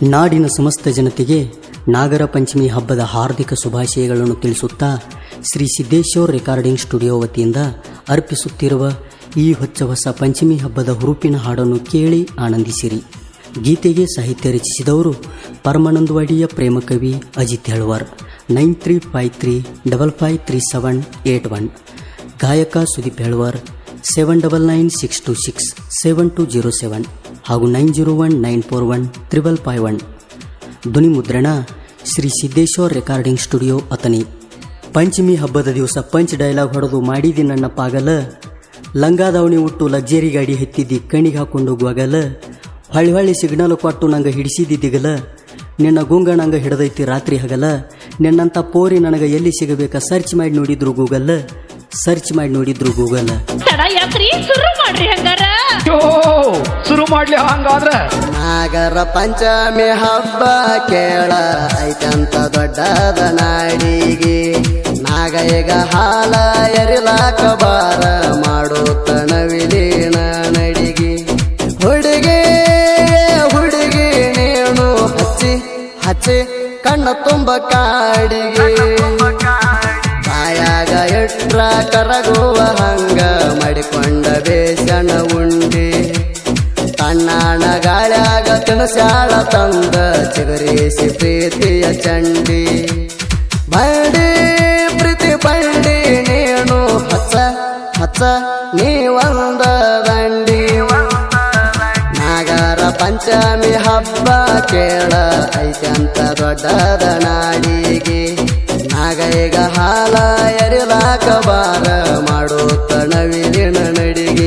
ನಾಡಿನ ಸಮಸ್ತ ಜನತೆಗೆ ನಾಗರ ಪಂಚಮಿ ಹಬ್ಬದ ಹಾರ್ದಿಕ ಶುಭಾಶಯಗಳನ್ನು ತಿಳಿಸುತ್ತಾ ಶ್ರೀ ಸಿದ್ದೇಶ್ವರ್ ರೆಕಾರ್ಡಿಂಗ್ ಸ್ಟುಡಿಯೋ ವತಿಯಿಂದ ಅರ್ಪಿಸುತ್ತಿರುವ ಈ ಹೊಚ್ಚ ಹೊಸ ಪಂಚಮಿ ಹಬ್ಬದ ಹುರುಪಿನ ಹಾಡನ್ನು ಕೇಳಿ ಆನಂದಿಸಿರಿ ಗೀತೆಗೆ ಸಾಹಿತ್ಯ ರಚಿಸಿದವರು ಪರಮಾನಂದವಾಡಿಯ ಪ್ರೇಮಕವಿ Ajit Helwar nine three five three double five three seven eight one ಗಾಯಕ Sudeep Helwar seven double nine six two six seven two zero seven ಹಾಗೂ nine zero one nine four one triple five one ಧ್ವನಿ ಮುದ್ರಣ ಶ್ರೀ ಸಿದ್ದೇಶ್ವರ್ ರೆಕಾರ್ಡಿಂಗ್ ಸ್ಟುಡಿಯೋ ಅತನಿ ಪಂಚಮಿ ಹಬ್ಬದ ದಿವಸ punch dialogue ಹೊಡೆದು ಮಾಡಿದಿ ನನ್ನ ಪಾಗಲ ಲಂಗಾದಾವಣಿ ಉಟ್ಟು ಲಗ್ಜರಿ ಗಾಡಿ ಹತ್ತಿದ್ದಿ ಕಣಿಗೆ ಹಾಕೊಂಡು ಹೋಗುವಾಗಲ ಹೊಳ್ಳಿ ಹೊಳ್ಳಿ ಸಿಗ್ನಲ್ ಕೊಟ್ಟು ನಂಗೆ ಹಿಡಿಸಿದಿ ದಿಗಲ ನಿನ್ನ ಗುಂಗ ನಂಗೆ ಹಿಡದೈತಿ ರಾತ್ರಿ ಹಗಲ ನಿನ್ನಂಥ ಪೋರಿ ನನಗೆ ಎಲ್ಲಿ ಸಿಗಬೇಕ ಸರ್ಚ್ ಮಾಡಿ ನೋಡಿದ್ರು ಗೂಗಲ್ ಸರ್ಚ್ ಮಾಡಿ ನೋಡಿದ್ರು ಗೂಗಲ್ ತಡ ಯಾಕ್ರಿ ಶುರು ಮಾಡ್ರಿ ಹಂಗಾರ ಯೋ ಶುರು ಮಾಡ್ಲಿ ಹಂಗಾದ್ರ ನಾಗರ ಪಂಚಮಿ ಹಬ್ಬ ಕೇಳ ಐತಂತ ದೊಡ್ಡದ ನಾಡಿಗೆ ನಾಗ ಈಗ ಹಾಲ ಎರಿಲಾಕ ಬಾರ ಮಾಡುತ್ತ ನವಿಲಿನ ನಡಿಗೆ ಹುಡುಗಿ ಹುಡುಗಿ ನೀನು ಹಚ್ಚಿ ಹಚ್ಚಿ ಕಣ್ಣ ತುಂಬ ಕಾಡಿಗೆ ಬಾಯಾಗ ಇಟ್ರ ಕರಗುವ ಹಂಗ ಮಾಡಿಕೊಂಡ ಬೇಸಣ ಉಂಡಿ ತಣ್ಣಾಣ ಗಾಳ್ಯಾಗ ತಿನಸ್ಯಾಳ ತಂದ ಚಿಗುರಿಸಿ ಪ್ರೀತಿಯ ಚಂಡಿ ಬಂಡಿ ಪ್ರೀತಿ ಬಂಡಿ ನೀನು ಹಚ್ಚ ಹಚ್ಚ ನೀವಂದ ದಂಡಿ ನಾಗರ ಪಂಚಮಿ ಹಬ್ಬ ಕೇಳ ಐತಂತ ದೊಡ್ಡದ ನಾಡಿಗೆ ನಾಗ ಈಗ ಹಾಲ ಎರಿಲಾಕ ಬಾರ ಮಾಡುತ್ತ ನವಿಲಿನ ನಡಿಗೆ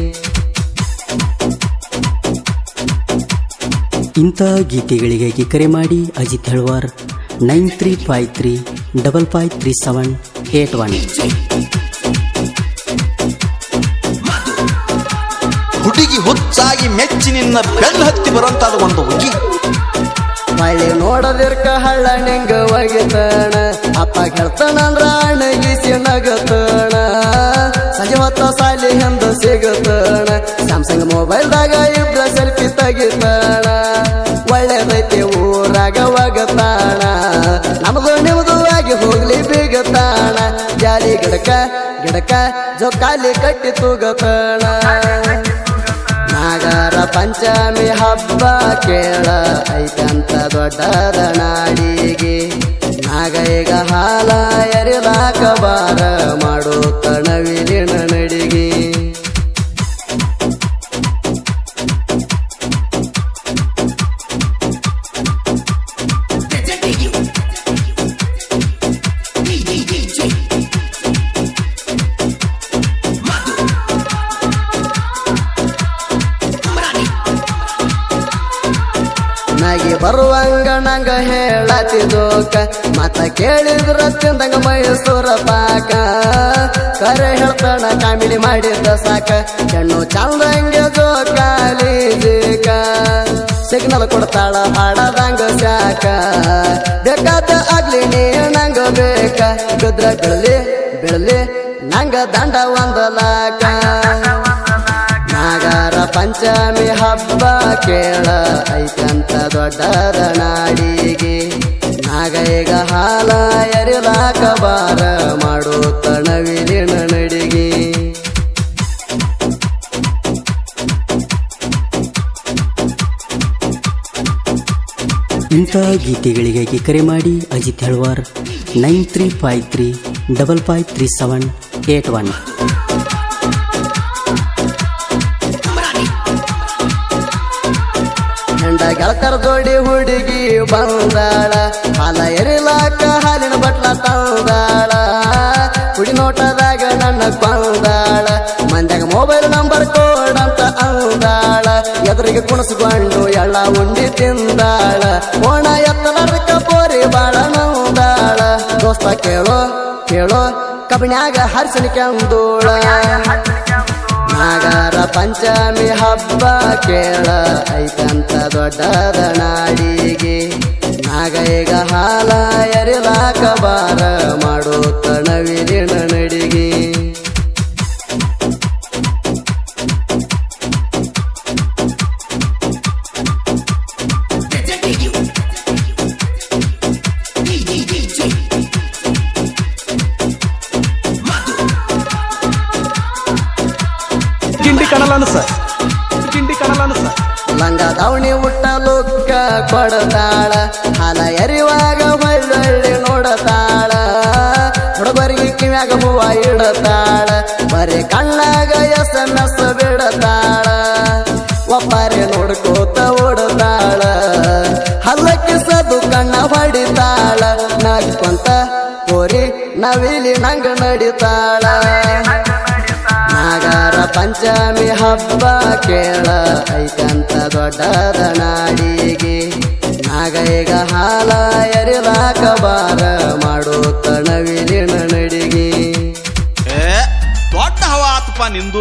ಇಂತಹ ಗೀತೆಗಳಿಗಾಗಿ ಕರೆ ಮಾಡಿ Ajit Helwar nine three five three double five three seven eight one ಹುಡುಗಿ ಹುಚ್ಚಾಗಿ ಮೆಚ್ಚಿ ನಿನ್ನ ಬೆಳ್ಳ ಹತ್ತಿ ಬರುವಂತಾದ ಒಂದು ಹುಡುಗಿ ಮಳೆ ನೋಡದಿರ್ಕ ಹಳ್ಳ ನಿಂಗ ಒಗಿತಣ ಅಪ್ಪ ಗೆಳ್ತನಂದ್ರ ಅಣಗಿಸಿ ನಗತಣ ಸಂಜೆ ಹೊತ್ತ ಸಾಲಿ ಹಿಂದ ಸಿಗತಣ ಸ್ಯಾಮ್ಸಂಗ್ ಮೊಬೈಲ್ದಾಗ ಇಬ್ರ ಸೆಲ್ಫಿ ತೆಗಿತಣ ಒಳ್ಳೆದೈತಿ ಊರಾಗ ಒಗತಾಣ ನಮ್ದು ನಿಮ್ದು ಆಗಿ ಹೋಗ್ಲಿ ಬಿಗತಾಣ ಜಾಲಿ ಗಿಡಕ ಗಿಡಕ ಜೋಕಾಲಿ ಕಟ್ಟಿ ತೂಗತಣ ನಾಗರ ಪಂಚಮಿ ಹಬ್ಬ ಕೇಳ ಐತಂತ ದೊಡ್ಡದ ನಾಡಿಗೆ ನಾಗ ಈಗ ಹಾಲ ಎರಿಲಾಕ ಬಾರ ಮಾಡುತ್ತ ನವಿಲಿನ ನಡಿಗೆ ನಗಿ ಬರುವಂಗ ನಂಗ ಹೇಳತಿದೋಕ ಮತ ಕೇಳಿದ್ರ ತಿಂದಂಗ ಮೈಸೂರ ಪಾಕ ಕರೆ ಹೇಳ್ತಾನ ಕಾಮಿಡಿ ಮಾಡಿದ್ದ ಸಾಕ ಹೆಣ್ಣು ಚಂದಂಗೆ ಜೋಕಾಲಿ ಜೀಕ ಸಿಗ್ನಲ್ ಕೊಡ್ತಾಳ ಹಾಡದಂಗ ಸಾಕ ಬೇಕಾದ ಆಗ್ಲಿ ನೀ ನಂಗ ಬೇಕ ಗುದ್ರ ಬಿಡಲಿ ಬಿಡಲಿ ನಂಗ ದಂಡ ಒಂದ ಲಾಕ ನಾಗರ ಪಂಚಮಿ ಹಬ್ಬ ಕೇಳ ಐತಂತ ದೊಡ್ಡದ ನಾಡಿಗೆ ನಾಗ ಈಗ ಹಾಲ ಎರಿಲಾಕ ಬಾರ ಮಾಡುತ್ತ ನವಿಲಿನ ನಡಿಗೆ ಇಂತಹ ಗೀತೆಗಳಿಗಾಗಿ ಕರೆ ಮಾಡಿ Ajit Helwar nine three five three double five three seven eight one ಹೆಂಡ ಗೆಳತರ ಜೋಡಿ ಹುಡುಗಿ ಬಂದಾಳ ಹಾಲ ಎರಿಲಾಕ ಹಾಲಿನ ಬಟ್ಲ ತಂದಾಳ ಕುಡಿ ನೋಟದಾಗ ನನ್ನ ಕೊಂದಾಳ ಮಂದ್ಯಾಗ ಮೊಬೈಲ್ ನಂಬರ್ ಕೋಡ್ ಅಂತ ಅಂದಾಳ ಎದುರಿಗೆ ಕುಣಸ್ಕೊಂಡು ಎಳ್ಳ ಉಂಡಿ ತಿಂದಾಳ ಓಣ ಎತ್ತಲರ್ಕ ಪೋರಿ ಬಾಳ ನಂದಾಳ ದೋಸ್ತ ಕೇಳೋ ಕೇಳೋ ಕಬಿನ್ಯಾಗ ಹರ್ಸನ ಕೆಂದೋಳ ನಾಗರ ಪಂಚಮಿ ಹಬ್ಬ ಕೇಳ ಐತಂತ ದೊಡ್ಡದ ನಾಡಿಗೆ ನಾಗ ಈಗ ಹಾಲ ಎರಿಲಾಕ ಬಾರ ಮಾಡುತ್ತ ನವಿಲಿನ ನಡಿಗೆ Detective ಅನಸ ಗಿಂಡಿ ಕಾಣಲ್ಲ ಅನಸ ಲಂಗ ದಾವಣಿ ಉಟ್ಟ ಲುಕ್ಕ ಕೊಡತಾಳ ಹಾಲ ಎರಿವಾಗ ಹೊಳ್ಳೊಳ್ಳಿ ನೋಡತಾಳ ಹುಡುಗರಿಗೆ ಕಿವ್ಯಾಗ ಹೂವ ಇಡತಾಳ ಬರೀ ಕಣ್ಣಾಗ ಎಸ್ ಎಂ ಎಸ್ ಬಿಡತಾಳ ಒಪ್ಪಾರೆ ನೋಡ್ಕೋತ ಓಡತಾಳ ಹಲ್ಲಕ್ಕೆ ಸದು ಕಣ್ಣ ಹೊಡಿತಾಳ ನಕ್ಕೊಂತ ಕೋರಿ ನವಿಲಿ ನಂಗ ನಡಿತಾಳ ನಾಗರ ಪಂಚಮಿ ಹಬ್ಬ ಕೇಳ ಐಕಂತ ದೊಡ್ಡದ ನಾಡಿಗೆ ನಾಗೈಗ ಹಾಲ ಎರಿಲಾಕ ಬಾರ ಮಾಡೋ ತಣವಿಲಿನ ನಡಿಗೆ ಏ ದೊಡ್ಡ ಹವ ಆತಪ್ಪ ನಿಂದು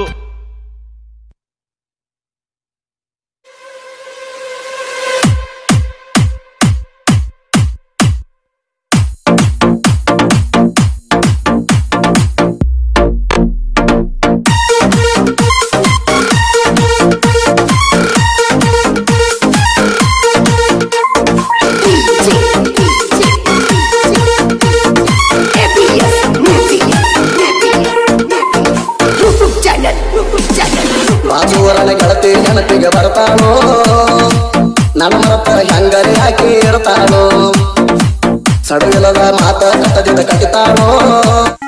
ಬಾಜೂರನ ಗೆಳತಿ ನೆನಪಿಗೆ ಬರ್ತಾನೋ ನನ್ನ ಮರಪ ಹೆಂಗರಿ ಹಾಕಿ ಇರ್ತಾನೋ ಸಡಗಿಲ್ಲದ ಮಾತ ಕಟ್ಟದಿಂದ ಕಟ್ಟಿತಾನೋ